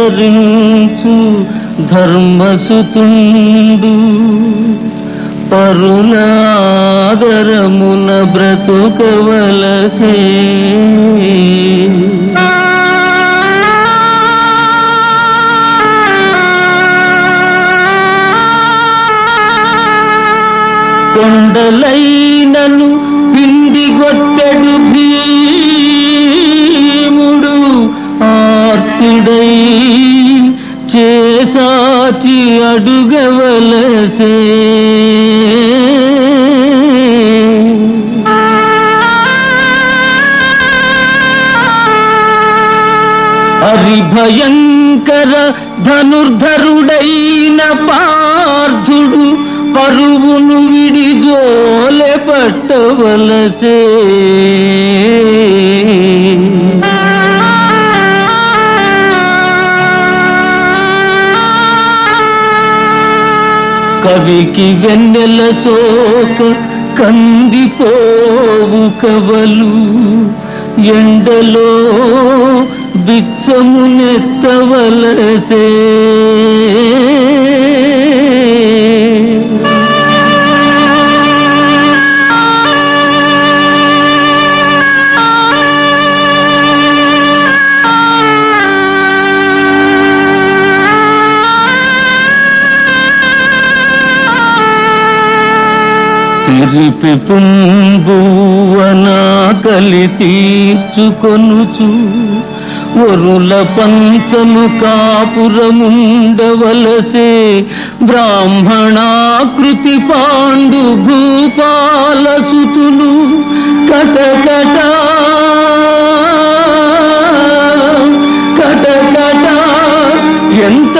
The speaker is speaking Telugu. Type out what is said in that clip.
ధరించు ధర్మసుతుండు పరులాదరమున బ్రతుకవలసే కొండలైనను పిండి గొట్టెడు భీముడు ఆర్తుడై చేసాచి అడుగవలసే హరిభయంకర ధనుర్ధరుడైన పార్థుడు పరువును విడి జోలె పట్టవలసే కవికి వెన్నెల సోక కందిపోవు కవలు ఎండలో బిచ్చమునెత్తవలసే తిరిపి పుంబువనా కలి తీర్చుకొనుచు వరుల పంచము కాపురముండవలసే బ్రాహ్మణాకృతి పాండు భూపాల సుతులు కటకట కటకట ఎంత